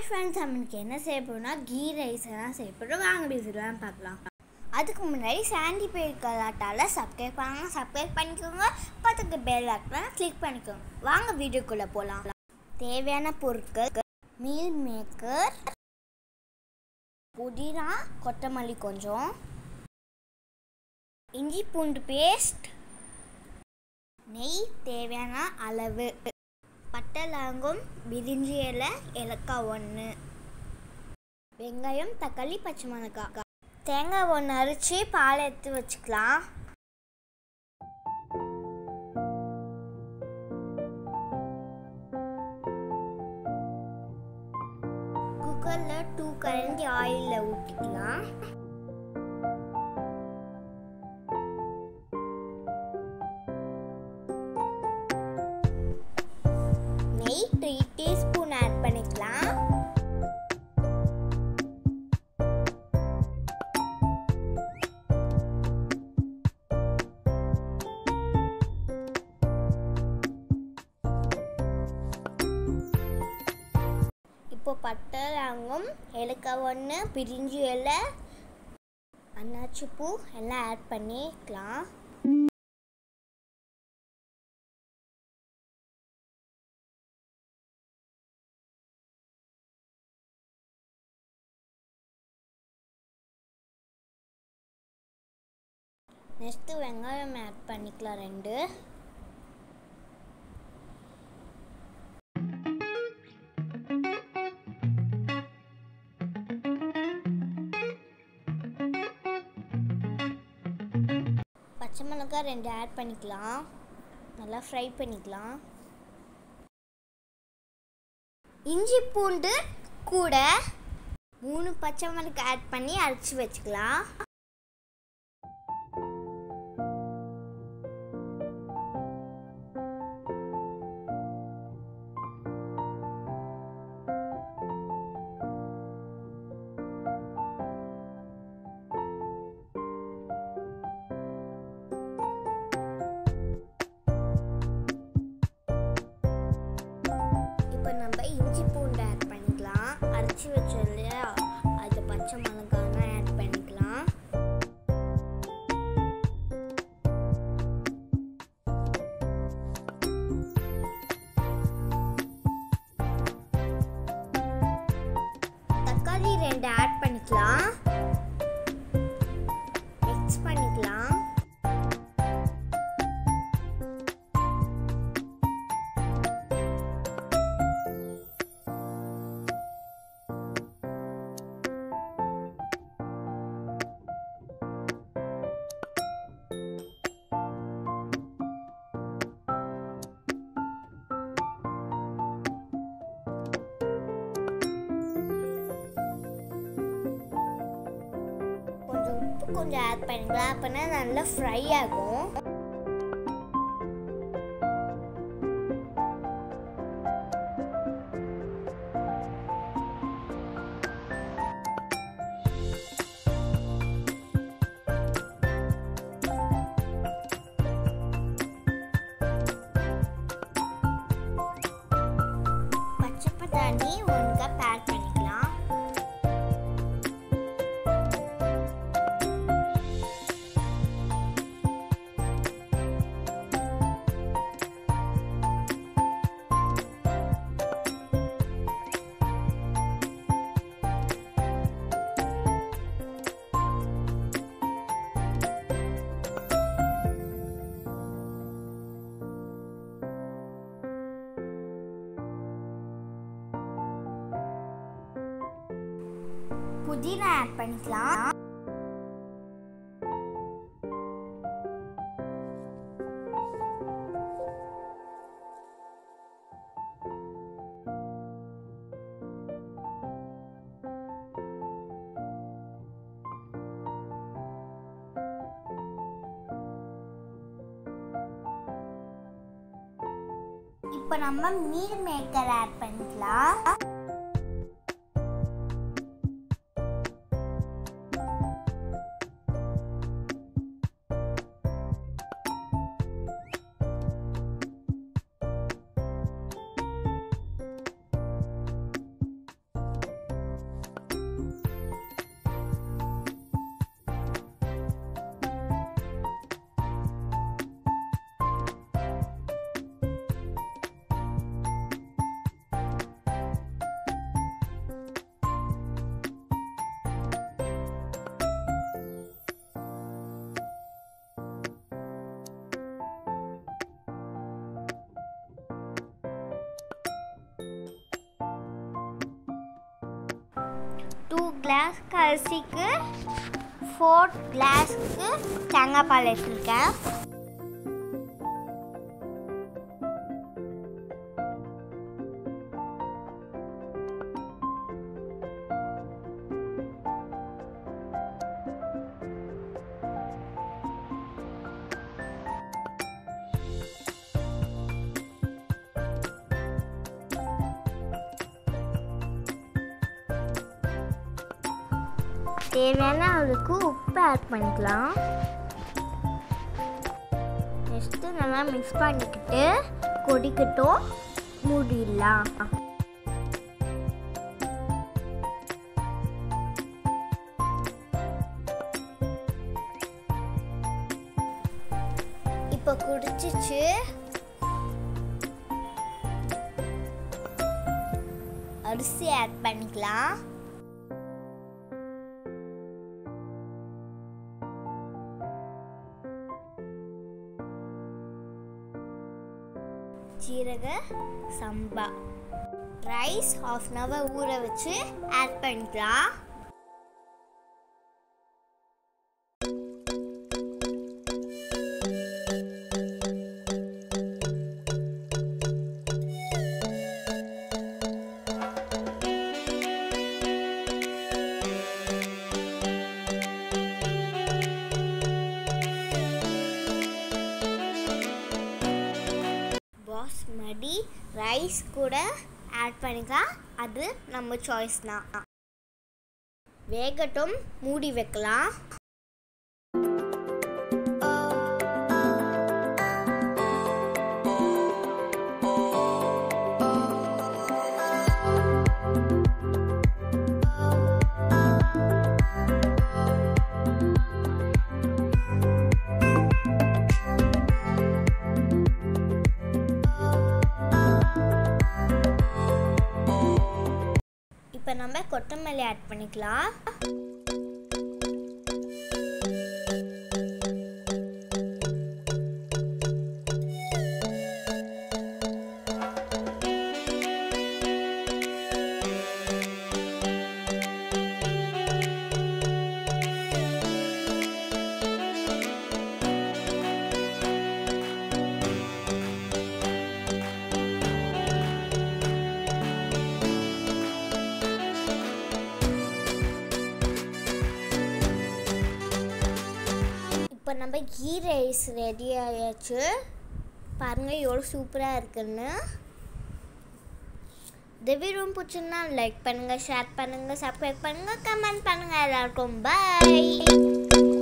friends நம்மளுக்கு என்ன செய்ய போகிறோம்னா கீ ரைஸ் எல்லாம் செய்ய போகிறோம் வாங்க டிசைட்லாம் பார்க்கலாம் அதுக்கு முன்னாடி சாண்டி பே கலாட்டால் சப்ஸ்கிரைப் பண்ணுங்க சப்ஸ்கிரைப் பண்ணிக்கோங்க பக்கத்துக்கு பெல் ஆக்கலாம் கிளிக் பண்ணிக்கோங்க வாங்க வீடியோக்குள்ளே போகலாம் தேவையான பொருட்கள் மீல் மேக்கர் புதினா கொத்தமல்லி கொஞ்சம் இஞ்சி பூண்டு பேஸ்ட் நெய் தேவையான அளவு பட்டை லவங்கம் பிரிஞ்சி இலை ஏலக்காய் ஒன்று வெங்காயம் தக்காளி பச்சை மிளகாய் தேங்காய் ஒன்று அரைச்சி பால் எடுத்து வச்சுக்கலாம் குக்கரில் டூ கரண்டி ஆயிலில் ஊற்றிக்கலாம் நெய் த்ரீ டீஸ்பூன் ஆட் பண்ணிக்கலாம் இப்போ பட்டை லவங்கம் ஏலக்காய் ஒன்று பிரிஞ்சி இலை அன்னாச்சி பூ எல்லாம் ஆட் பண்ணிக்கலாம் நெக்ஸ்ட்டு வெங்காயம் ஆட் பண்ணிக்கலாம் ரெண்டு பச்சை மிளகாய் ரெண்டு ஆட் பண்ணிக்கலாம் நல்லா ஃப்ரை பண்ணிக்கலாம் இஞ்சி பூண்டு கூட மூணு பச்சை மிளகாய் ஆட் பண்ணி அரைச்சி வச்சுக்கலாம் இப்போ நம்ம இஞ்சி பூண்டு ஆட் பண்ணிக்கலாம் அரைச்சி வச்சோம் இல்லையா அது பச்சை மிளகாலாம் ஆட் பண்ணிக்கலாம் தக்காளி ரெண்டு ஆட் பண்ணிக்கலாம் மிக்ஸ் பண்ணிக்கலாம் கொஞ்சம் உப்பு கொஞ்சம் ஆட் பண்ணிக்கலாம் அப்போனா நல்லா ஃப்ரை ஆகும் பச்சை பட்டாணி ஒன் கப் ஆட் பண்ணிக்கலாம் புதினா ஆட் பண்ணிக்கலாம் இப்போ நம்ம மீல் மேக்கர் ஆட் பண்ணிக்கலாம் கிளாஸ்க்கு அரிசிக்கு ஃபோர் கிளாஸ்க்கு தேங்காய் பால் எடுத்துருக்கேன் தேவையான அளவுக்கு உப்பு ஆட் பண்ணிக்கலாம் நெக்ஸ்ட்டு நல்லா மிக்ஸ் பண்ணிக்கிட்டு கொதிக்கட்டும் மூடிடலாம் இப்போ குடிச்சிச்சு அரிசி ஆட் பண்ணிக்கலாம் ஜீரக சம்பா ரைஸ் ஹாஃப் அன் ஹவர் ஊற வச்சு ஆட் பண்ணிக்கலாம் பாஸ்மதி ரைஸ் கூட ஆட் பண்ணிக்கலாம் அது நம்ம சாய்ஸ் தான் வேகட்டும் மூடி வைக்கலாம் இப்போ நம்ம கொத்தமல்லி ஆட் பண்ணிக்கலாம் இப்போ நம்ம கீ ரைஸ் ரெடி ஆயாச்சு பாருங்கள் எவ்வளோ சூப்பராக இருக்குன்னு இந்த வீடியோ பிடிச்சிருந்தா லைக் பண்ணுங்கள் ஷேர் பண்ணுங்கள் சப்ஸ்கிரைப் பண்ணுங்கள் கமெண்ட் பண்ணுங்கள் எல்லாருக்கும் பாய்